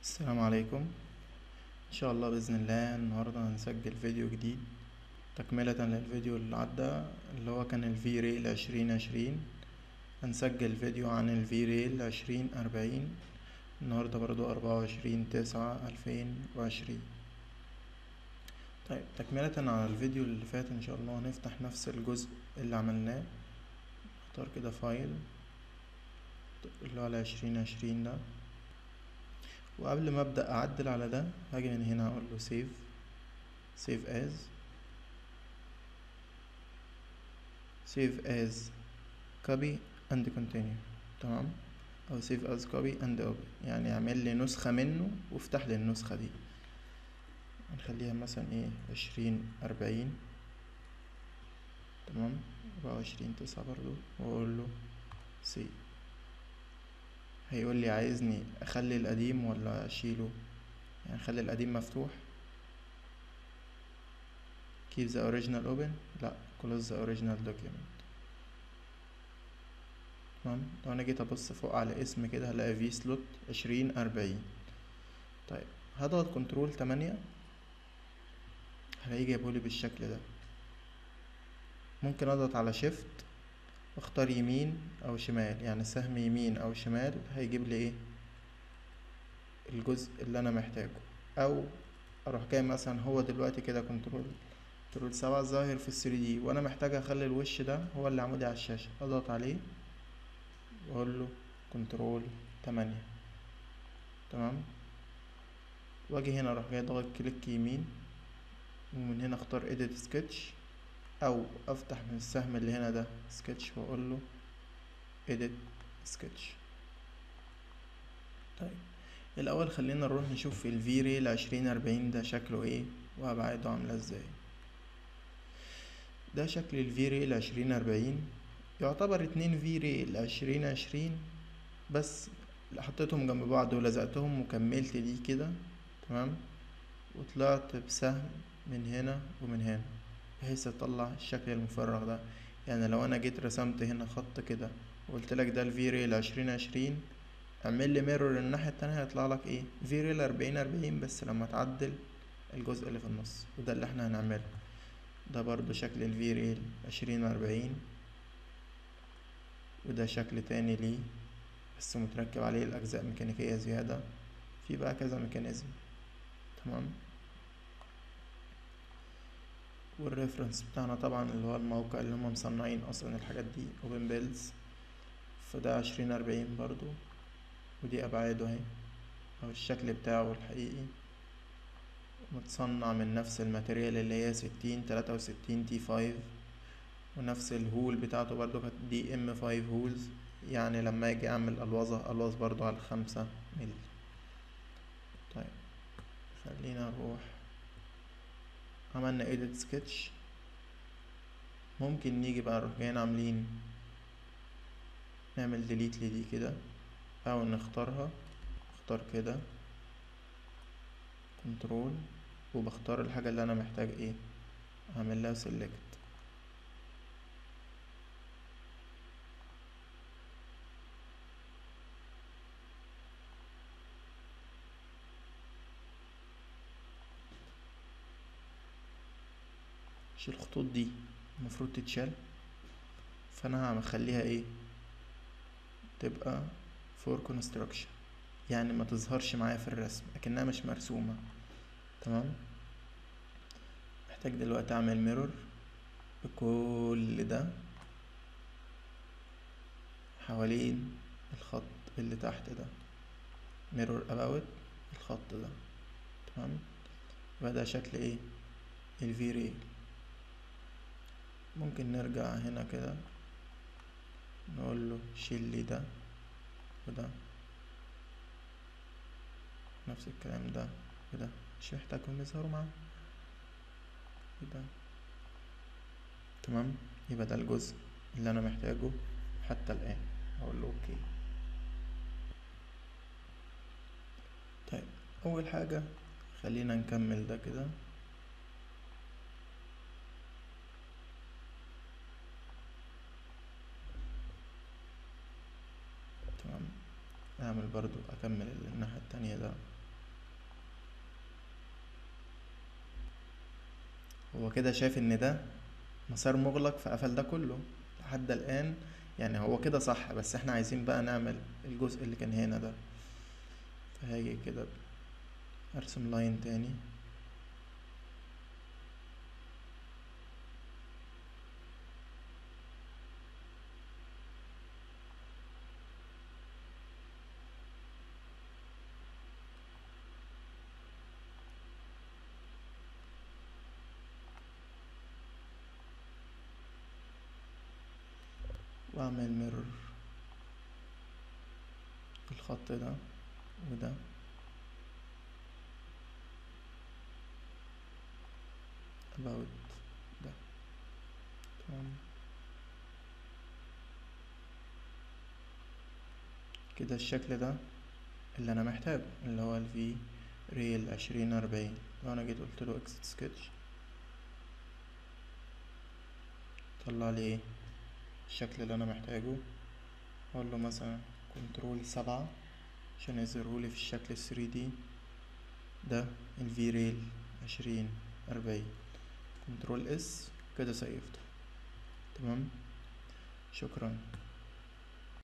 السلام عليكم ان شاء الله باذن الله النهارده هنسجل فيديو جديد تكملة للفيديو اللي عدى اللي هو كان الفي ريل عشرين عشرين هنسجل فيديو عن الفي ريل عشرين اربعين النهارده برضو اربعة وعشرين تسعة الفين وعشرين طيب تكملة على الفيديو اللي فات ان شاء الله هنفتح نفس الجزء اللي عملناه اختار كده فايل اللي هو على عشرين عشرين ده وقبل ما ابدا اعدل على ده هاجي من هنا اقول له سيف سيف از سيف از كوبي اند كونتينيو تمام او سيف از كوبي اند اوبن يعني اعمل لي نسخه منه وافتح لي النسخه دي هنخليها مثلا ايه عشرين اربعين تمام اربعة وعشرين تسعة برضو واقول له سيف هيقول لي عايزني اخلي القديم ولا اشيله يعني اخلي القديم مفتوح keep the original open لا close the original document تمام لو انا جيت ابص فوق على اسم كده هلاقي في سلوت عشرين اربعين طيب هضغط كنترول تمانية هلاقيه جايبهولي بالشكل ده ممكن اضغط على شيفت واختار يمين او شمال يعني سهم يمين او شمال هيجيب لي ايه الجزء اللي انا محتاجه او اروح جاي مثلا هو دلوقتي كده كنترول كنترول سبعة ظاهر في الثري دي وانا محتاج اخلي الوش ده هو اللي عمودي على الشاشة اضغط عليه واقول له كنترول تمانية تمام واجي هنا اروح جاي ضغط كليك يمين ومن هنا اختار edit sketch او افتح من السهم اللي هنا ده سكتش واقول له edit sketch طيب الاول خلينا نروح نشوف الفي ريل عشرين اربعين ده شكله ايه وابعاده عامله ازاي ده شكل الفي ريل عشرين اربعين يعتبر اتنين في ريل عشرين عشرين بس حطيتهم جنب بعض ولزقتهم وكملت دي كده تمام وطلعت بسهم من هنا ومن هنا بحيث اطلع الشكل المفرغ ده يعني لو انا جيت رسمت هنا خط كده وقلت لك ده الفي ريل عشرين عشرين اعمل لي ميرور الناحية التانية هيطلع لك ايه في ريل اربعين اربعين بس لما تعدل الجزء اللي في النص وده اللي احنا هنعمله ده برضو شكل الفي ريل عشرين اربعين وده شكل تاني ليه بس متركب عليه الاجزاء ميكانيكية زيادة في بقى كذا ميكانيزم تمام والريفرنس بتاعنا طبعا اللي هو الموقع اللي هم مصنعين اصلا الحاجات دي اوبن بيلز فده عشرين اربعين برضو ودي ابعاده اهي او الشكل بتاعه الحقيقي متصنع من نفس الماتيريال اللي هي ستين تلاتة وستين تي فايف ونفس الهول بتاعته برضو كانت دي ام فايف هولز يعني لما اجي اعمل الوظة الوظ برضو على خمسة ملي طيب خلينا نروح عملنا edit sketch ممكن نيجي بقى نروح جايين عاملين نعمل delete لدي كده او نختارها اختار كده كنترول وبختار الحاجة اللي انا محتاج ايه اعمل لها select مش الخطوط دي المفروض تتشال فانا هخليها ايه تبقى فور كونستراكشن يعني ما تظهرش معايا في الرسم لكنها مش مرسومة تمام محتاج دلوقتي اعمل ميرور بكل ده حوالين الخط اللي تحت ده ميرور اباوت الخط ده تمام يبقى ده شكل ايه الفي ريل ممكن نرجع هنا كده نقول له شيل لي ده وده نفس الكلام ده وده مش محتاجهم يظهروا معانا كده تمام يبقى ده الجزء اللي انا محتاجه حتى الان اقول له اوكي طيب اول حاجة خلينا نكمل ده كده اعمل برضو اكمل الناحية التانية ده هو كده شايف ان ده مسار مغلق فقفل ده كله لحد الان يعني هو كده صح بس احنا عايزين بقى نعمل الجزء اللي كان هنا ده فهاجي كده ارسم لاين تاني واعمل ميرور الخط ده وده about ده تمام كده الشكل ده اللي انا محتاجه اللي هو الفي ريل عشرين اربعين لو انا جيت قلت له اكسيت سكتش طلع لي ايه الشكل اللي انا محتاجه اقول له مثلا كنترول سبعة عشان يظهرهولي في الشكل الثري دي ده الفي ريل عشرين اربعين كنترول اس كده سيفته تمام شكرا